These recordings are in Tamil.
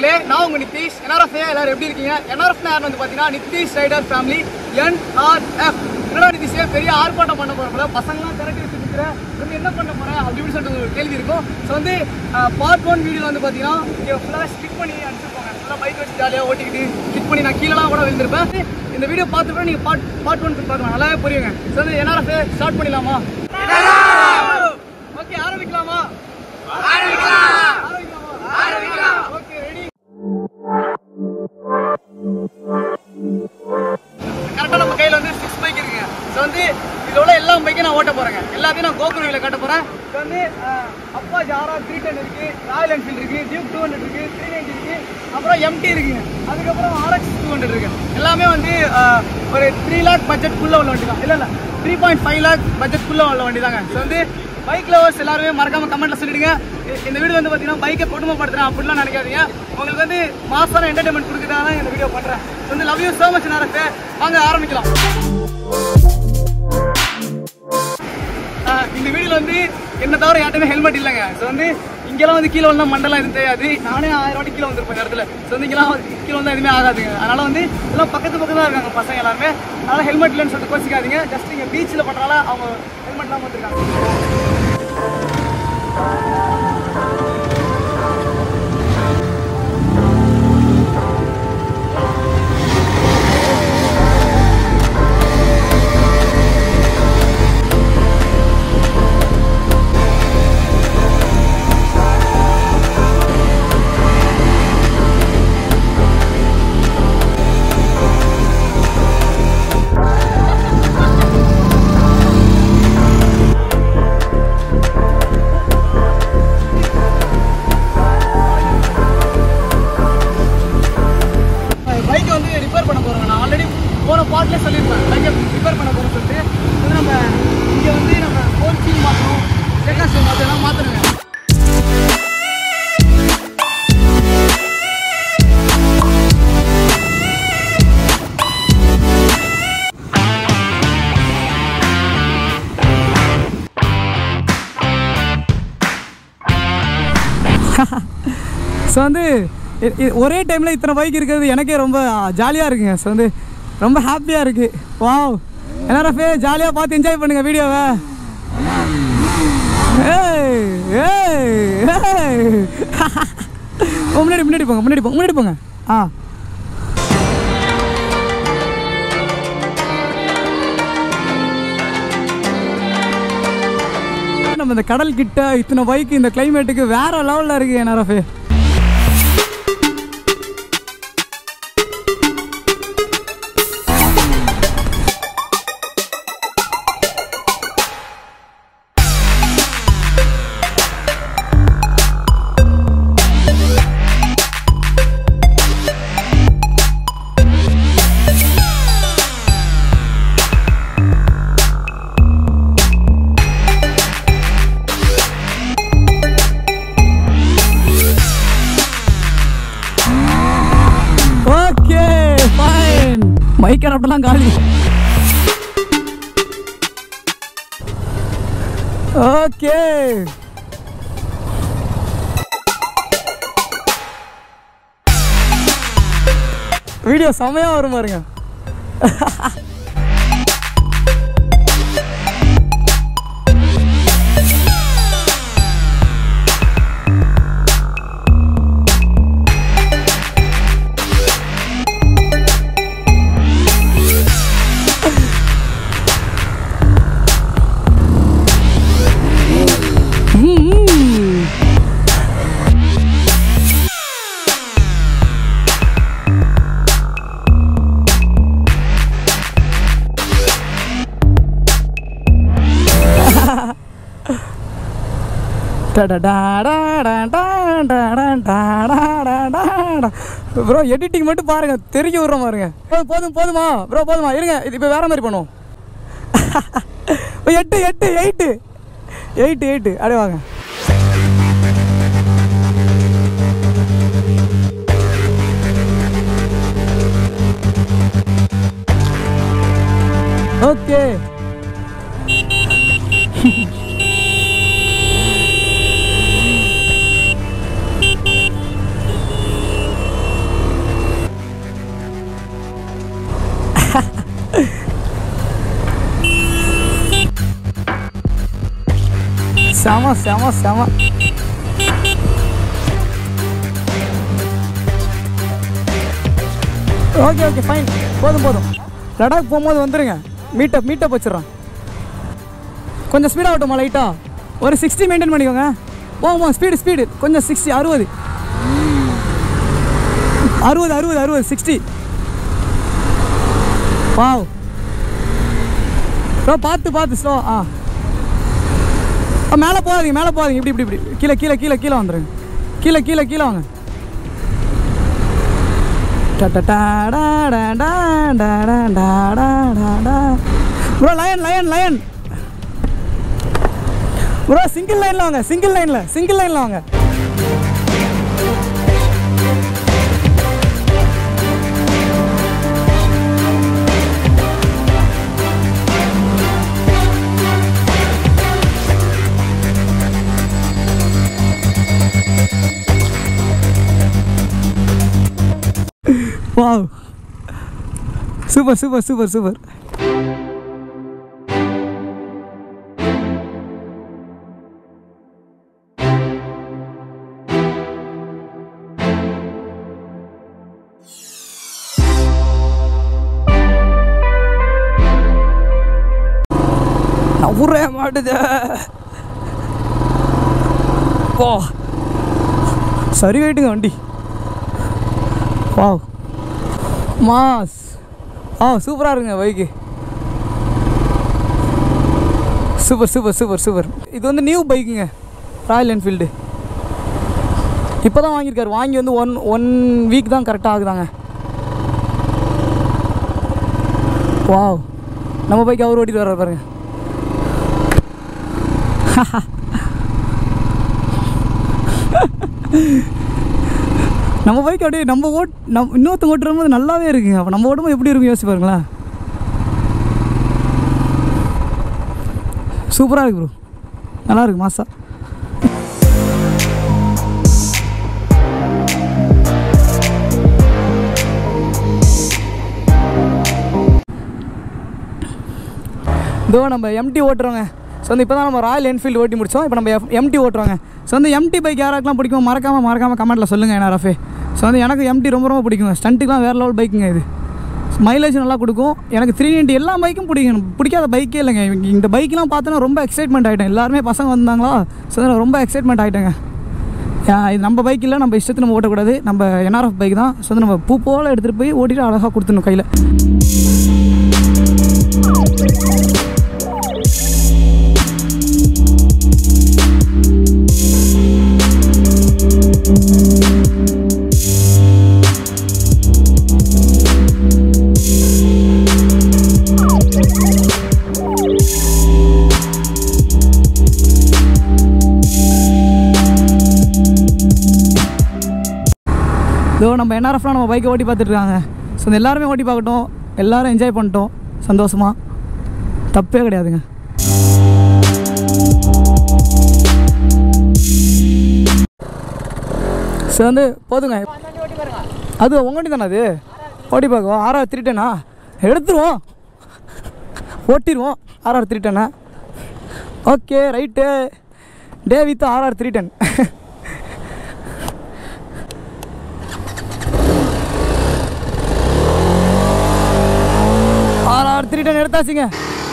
நண்பர்களே நான் உங்க நிதிஷ் என்ஆர்எஃப் எல்லாரும் எப்படி இருக்கீங்க என்ஆர்எஃப் யார் வந்து பார்த்தீங்கன்னா நிதிஷ் ரைடர் ஃபேமிலி என்ஆர்எஃப் என்னடா நிதிஷ் பெரிய ஆர்ப்பாட்டம் பண்ண போறோம்ல பசங்களாம் திரட்டி வச்சு நிற்கிற வந்து என்ன பண்ண போறேன் அப்படி இப்படின்னு சொல்லிட்டு ஒரு கேள்வி இருக்கும் ஸோ வந்து பார்ட் ஒன் வீடியோ வந்து பார்த்தீங்கன்னா இங்கே ஃபுல்லாக ஸ்டிக் பண்ணி அனுப்பிச்சிருப்பாங்க ஃபுல்லாக பைக் வச்சு ஜாலியாக ஓட்டிக்கிட்டு ஸ்டிக் பண்ணி நான் கீழலாம் கூட விழுந்திருப்பேன் இந்த வீடியோ பார்த்து கூட நீங்கள் பார்ட் பார்ட் ஒன் பார்க்கலாம் நல்லாவே புரியுங்க ஸோ வந்து என்ஆர்எஃப் ஸ்டார்ட் பண்ணிடலாமா ஓகே ஆரம்பிக்கலாமா ஆரம்பிக்கலாம் ஓகே ரெடி கரெக்டாக நம்ம கையில் வந்து சிக்ஸ் பைக் இருக்குங்க ஸோ வந்து இதில் உள்ள எல்லா பைக்கையும் நான் ஓட்ட போகிறேங்க எல்லாத்தையும் நான் கோகுருவியில் காட்ட போகிறேன் இப்போ வந்து அப்பா ஜாரா த்ரீ டென் இருக்குது ராயல் என்ஃபீல்டு இருக்குது டியூக் டூ ஹண்ட்ரட் இருக்குது த்ரீ நைன்டி இருக்குது அப்புறம் எம்டி இருக்குங்க அதுக்கப்புறம் ஆர்எக்ஸ் டூ ஹண்ட்ரட் இருக்குது எல்லாமே வந்து ஆஹ், ஒரு த்ரீ லேக் பட்ஜெட்குள்ளே உள்ள வண்டி தான் இல்லை இல்லை த்ரீ பாயிண்ட் ஃபைவ் லேக் பட்ஜெட்குள்ளே உள்ள வண்டி தாங்க ஸோ வந்து பைக் லவர்ஸ் எல்லாருமே மறக்காம கமெண்ட்ல சொல்லிடுங்க இ- இந்த வீடியோ வந்து பார்த்தீங்கன்னா பைக்கை குடும்பப்படுத்துறேன் அப்படிலாம் நினைக்காதீங்க உங்களுக்கு வந்து மாசான என்டர்டைன்மெண்ட் கொடுக்குறதா தான் இந்த வீடியோ பண்ணுறேன் வந்து லவ் யூ ஸோ மச் நேரத்தை வாங்க ஆரம்பிக்கலாம் ஆஹ் இந்த வீடியோல வந்து என்ன தவிர யார்ட்டுமே ஹெல்மெட் இல்லைங்க ஸோ வந்து இங்கெல்லாம் வந்து கீழே வந்தா மண்டலம் எதுவும் தெரியாது நானே ஆயிரம் வாட்டி கீழே வந்திருப்பேன் இந்த இடத்துல ஸோ வந்து இங்கெல்லாம் வந்து கீழே வந்தா எதுவுமே ஆகாதுங்க அதனால வந்து எல்லாம் பக்கத்து பக்கம் தான் இருக்காங்க பசங்க எல்லாருமே அதனால ஹெல்மெட் இல்லைன்னு சொல்லிட்டு கோச்சிக்காதீங்க ஜஸ்ட் இங்கே பீச்சில் பண்ணுறனால அவங்க ஹெல்மெட்லாம் வந்துருக்காங்க பைக்கை வந்து ரிப்பேர் பண்ண போகிறோம் நான் ஆல்ரெடி போன பாட்டிலே சொல்லியிருப்பேன் பைக்கை ரிப்பேர் பண்ண போகிறோம் சொல்லிட்டு வந்து நம்ம இங்கே வந்து நம்ம ஃபோர் சீல் மாற்றணும் செகண்ட் சீல் மாற்றணும் மாற்றணுங்க ஸோ வந்து இ- இ- ஒரே டைமில் இத்தனை பைக் இருக்கிறது எனக்கே ரொம்ப ஜாலியாக இருக்குங்க ஸோ வந்து ரொம்ப ஹாப்பியாக இருக்குது வாவ் என்ஆர்எஃப் ஜாலியாக பார்த்து என்ஜாய் பண்ணுங்கள் வீடியோவை ஏய் ஏய் ஏய் ஓ, முன்னாடி முன்னாடி போங்க முன்னாடி போங்க முன்னாடி போங்க ஆ நம்ம இந்த கடல் கிட்ட இத்தனை பைக் இந்த கிளைமேட்டுக்கு வேற லெவலில் இருக்கு என்ஆர்எஃப் ஓகே ஃபைன் மைக் அடப்பெல்லாம் காலி ஓகே வீடியோ செமையா வரும் பாருங்க ம். ப்ரோ எடிட்டிங் மட்டும் பாருங்க தெரிய விட்ற பாருங்க போதும், போதும் போதுமா ப்ரோ போதுமா இருங்க இது இப்போ வேற மாதிரி பண்ணுவோம் எட்டு எட்டு எயிட்டு எயிட்டு எயிட்டு அப்படியே வாங்க ஓகே செம செம செம ஓகே ஓகே ஃபைன் போதும் போதும் லடாக் போகும்போது வந்துருங்க மீட்டப் மீட்டப் வச்சிடுறோம் கொஞ்சம் ஸ்பீடாக ஆகட்டுமா லைட்டாக ஒரு சிக்ஸ்டி மெயின்டைன் பண்ணிக்கோங்க போகுமா ஸ்பீடு ஸ்பீடு கொஞ்சம் சிக்ஸ்டி அறுபது அறுபது அறுபது அறுபது சிக்ஸ்டி வாவ் ப்ரோ பார்த்து பார்த்து ஸ்லோ ஆ ஆ, மேலே போகாதீங்க மேலே போகாதீங்க இப்படி இப்படி இப்படி கீழே கீழே கீழே கீழே வந்துடுங்க கீழே கீழே கீழே வாங்க bro lion lion lion bro single லைனில் வாங்க சிங்கிள் லைனில் சிங்கிள் லைனில் வாங்க wow super super super super நவுறே மாட்டுது போ சரி வெயிட்டுங்க வண்டி வாவ் மாஸ் ஆ சூப்பராக இருங்க bike super super super super இது வந்து நியூ பைக்குங்க ராயல் என்ஃபீல்டு இப்போ தான் வாங்கியிருக்காரு வாங்கி வந்து ஒன் ஒன் வீக் தான் கரெக்டாக ஆகுதாங்க வாவ் நம்ம பைக் அவர் ஓட்டிட்டு வர்றாரு பாருங்க நம்ம பைக் அப்படியே நம்ம ஓட் நம் இன்னொருத்தங்க ஓட்டுற போது நல்லாவே இருக்குங்க அப்போ நம்ம ஓட்டும்போது எப்படி இருக்கும் யோசிச்சு பாருங்களேன் சூப்பராக இருக்கு ப்ரோ நல்லா இருக்கு மாசா இதோ நம்ம எம்டி ஓட்டுறோங்க ஸோ வந்து இப்போ தான் நம்ம ராயல் என்ஃபீல்டு ஓட்டி முடித்தோம் இப்போ நம்ம எம்டி ஓட்டுறோங்க ஸோ வந்து எம்டி பைக் யாராக்கெல்லாம் பிடிக்கும் மறக்காமல் மறக்காமல் கமெண்ட்டில் சொல்லுங்கள் என்ன ரஃபே ஸோ வந்து எனக்கு எம்டி ரொம்ப ரொம்ப பிடிக்குங்க ஸ்டண்ட்டுக்குலாம் வேறு லெவல் பைக்குங்க இது மைலேஜ் நல்லா கொடுக்கும் எனக்கு த்ரீ நைன்ட்டி எல்லா பைக்கும் பிடிக்கும் எனக்கு பிடிக்காத பைக்கே இல்லைங்க இவங்க இந்த பைக்கெலாம் பார்த்தோன்னா ரொம்ப எக்ஸைட்மெண்ட் ஆகிட்டேன் எல்லாருமே பசங்க வந்தாங்களா ஸோ நான் ரொம்ப எக்ஸைட்மெண்ட் ஆகிட்டேங்க இது நம்ம பைக் இல்லை நம்ம இஷ்டத்துக்கு நம்ம ஓட்டக்கூடாது நம்ம என்ஆர்எஃப் பைக் தான் ஸோ வந்து நம்ம பூ போல் எடுத்துகிட்டு போய் ஓட்டிட்டு அழகாக கொடுத்துடணும் கையில் இதோ நம்ம என்ஆர்எஃப்லாம் நம்ம பைக்கை ஓட்டி பார்த்துட்டு இருக்காங்க ஸோ இந்த எல்லாருமே ஓட்டி பார்க்கட்டும் எல்லாரும் என்ஜாய் பண்ணிட்டோம் சந்தோஷமாக தப்பே கிடையாதுங்க ஸோ வந்து போதுங்க அது உங்க வண்டி தானே அது ஓட்டி பார்க்கும் ஆர்ஆர் த்ரீ டென்னா எடுத்துருவோம் ஓட்டிடுவோம் ஆர்ஆர் த்ரீ டென்னா ஓகே ரைட்டு டே with RR three ten RR three ten எடுத்தாச்சுங்க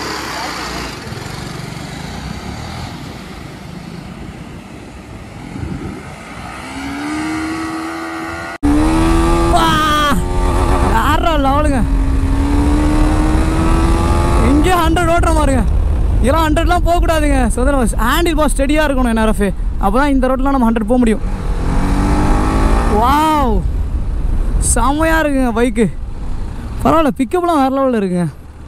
ஆறா லெவலுங்க இங்கே ஹண்ட்ரட் ஓட்டுற மாதிரிங்க இதெல்லாம் ஹண்ட்ரட்லாம் போகக்கூடாதுங்க ஸோ நம்ம ஹேண்டில் பாஸ் ஸ்டெடியாக இருக்கணும் என்ஆர்எஃப் அப்போ தான் இந்த ரோட்லாம் நம்ம ஹண்ட்ரட் போக முடியும் வாவ் செம்மையாக இருக்குங்க பைக்கு பரவாயில்ல பிக்கப்லாம் வேறு லெவலில் இருக்குங்க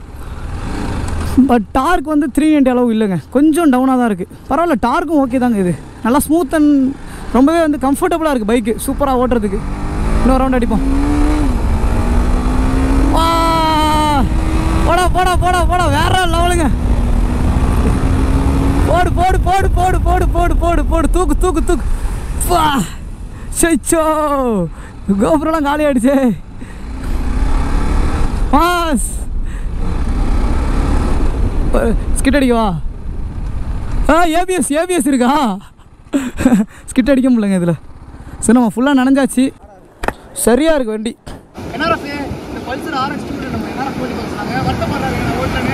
பட் டார்க் வந்து த்ரீ நைன்ட்டி அளவு இல்லைங்க கொஞ்சம் டவுனாக தான் இருக்குது பரவாயில்ல டார்க்கும் ஓகே தாங்க இது நல்லா ஸ்மூத் அண்ட் ரொம்பவே வந்து கம்ஃபர்டபுளாக இருக்குது பைக்கு சூப்பராக ஓட்டுறதுக்கு இன்னொரு ரவுண்ட் அடிப்போம் வா! போடா போடா போடா போடா வேற லெவலுங்க போடு போடு போடு போடு போடு போடு போடு போடு தூக்கு தூக்கு தூக்கு வா சச்சோ கோபுரம்லாம் காலி ஆயிடுச்சே பாஸ் ஸ்கிட் அடிக்கவா ஆ ஏபிஎஸ் ஏபிஎஸ் இருக்கா ஸ்கிட் அடிக்க முடியலங்க இதில் சரி நம்ம ஃபுல்லாக நனைஞ்சாச்சு சரியாக இருக்கு வண்டி என்ஆர்எஃப் இந்த பல்சர் ஆர்எக்ஸ் டூ நம்ம என்ஆர்எஃப் ஓட்டி பார்க்குறாங்க வருத்தப்படுறாங்க நான் ஓட்டலன்னு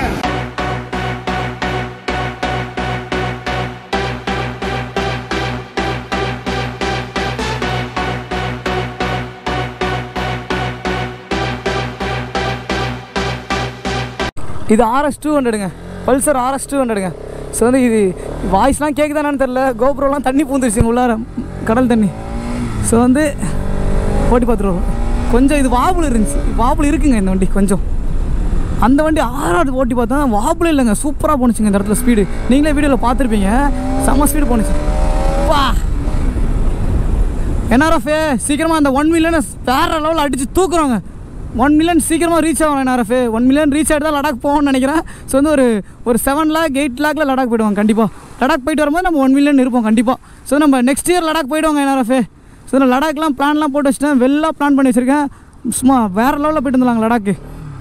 இது ஆர்எஸ் டூ ஹண்ட்ரடுங்க பல்சர் ஆர்எஸ் டூ ஹண்ட்ரடுங்க ஸோ வந்து இது வாய்ஸ்லாம் கேட்குதானு தெரில கோபுரம்லாம் தண்ணி பூந்துருச்சுங்க உள்ளார கடல் தண்ணி ஸோ வந்து ஓட்டி பார்த்துருவோம் கொஞ்சம் இது வாபுல் இருந்துச்சு வாபுல் இருக்குங்க இந்த வண்டி கொஞ்சம் அந்த வண்டி ஆறாவது ஓட்டி பார்த்தா வாபுலே இல்லைங்க சூப்பராக போணுச்சுங்க இந்த இடத்துல ஸ்பீடு நீங்களே வீடியோவில் பார்த்துருப்பீங்க செம்ம ஸ்பீடு போணுச்சு வா என்ஆர்எஃப் சீக்கிரமாக அந்த ஒன் மில்லியனை வேற லெவலில் அடித்து தூக்குறோங்க ஒன் மில்லியன் சீக்கிரமாக ரீச் ஆகும் என்ஆர்எஃப் ஒன் மில்லியன் ரீச் ஆகிட்டு தான் லடாக் போகணும்னு நினைக்கிறேன் ஸோ வந்து ஒரு ஒரு செவன் லேக் எயிட் லேக்கில் லடாக் போயிடுவாங்க கண்டிப்பாக லடாக் போயிட்டு வரும்போது நம்ம ஒன் மில்லியன் இருப்போம் கண்டிப்பாக ஸோ நம்ம நெக்ஸ்ட் இயர் லடாக் போயிடுவாங்க என்ஆர்எஃப் ஸோ நான் லடாக்லாம் பிளான்லாம் போட்டு வச்சுட்டேன் வெள்ளா பிளான் பண்ணி வச்சுருக்கேன் சும்மா வேறு லெவலில் போயிட்டு வந்துடலாங்க லடாக்கு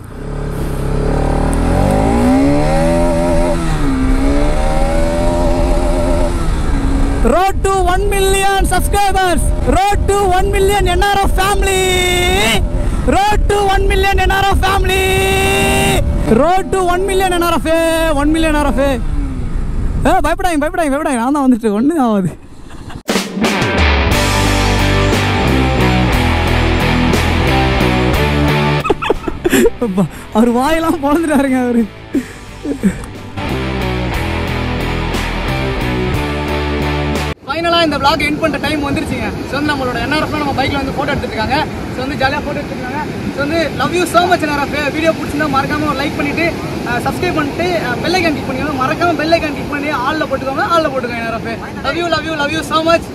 Road to 1 million subscribers. Road to 1 million NRF family. Road to 1 million NRF family. Road to 1 million NRF. 1 million NRF. ஏ பயப்படாங்க பயப்படாங்க பயப்படாங்க நான் தான் வந்துட்டு ஒன்றும் ஆகாது அப்பா, அவர் வாயெல்லாம் பொழந்துட்டாருங்க அவரு ஃபைனலாக இந்த vlog எண்ட் பண்ணுற டைம் வந்துருச்சுங்க ஸோ வந்து நம்மளோட என்ஆர்எஃப்ல நம்ம பைக்கில் வந்து ஃபோட்டோ எடுத்துருக்காங்க ஸோ வந்து ஜாலியாக ஃபோட்டோ எடுத்துருக்காங்க ஸோ வந்து love you so much NRF video பிடிச்சிருந்தா மறக்காம ஒரு லைக் பண்ணிட்டு சப்ஸ்கிரைப் பண்ணிட்டு பெல் ஐக்கான் கிளிக் பண்ணிக்கோங்க மறக்காம பெல் ஐக்கான் கிளிக் பண்ணி ஆளில் போட்டுக்கோங்க ஆளில் போட்டுக்கோங்க NRF love you love you love you so much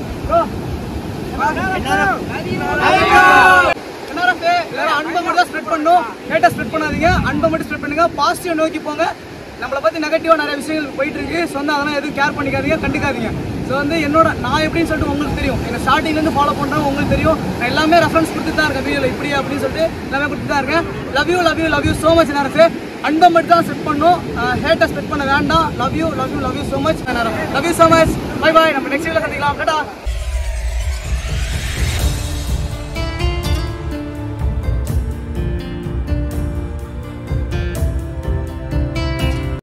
NRF எல்லாரும் அன்பை மட்டும் தான் ஸ்ப்ரெட் பண்ணும் ஹேட்டை ஸ்ப்ரெட் பண்ணாதீங்க அன்பை மட்டும் ஸ்ப்ரெட் பண்ணுங்க பாசிட்டிவ் நோக்கி போங்க நம்மளை பற்றி நெகட்டிவாக நிறைய விஷயங்கள் போயிட்டு இருக்கு ஸோ வந்து அதெல்லாம் எதுவும் கேர் பண்ணிக்காதீங்க கண்டுக்காதீங்க ஸோ வந்து என்னோட நான் எப்படின்னு சொல்லிட்டு உங்களுக்கு தெரியும் என்ன ஸ்டார்டிங்லேருந்து ஃபாலோ பண்ணுறேன் உங்களுக்கு தெரியும் நான் எல்லாமே ரெஃபரன்ஸ் கொடுத்து தான் இருக்கேன் வீடியோவில் இப்படி அப்படின்னு சொல்லிட்டு எல்லாமே கொடுத்து தான் இருக்கேன் love you love you love you so much நேரத்து அன்பை மட்டும் தான் ஸ்பெட் பண்ணும் ஹேட்டை ஸ்பெட் பண்ண வேண்டாம் love you love you love you so much love you so much bye bye நம்ம நெக்ஸ்ட் வீடியோ சந்திக்கலாம் டாடா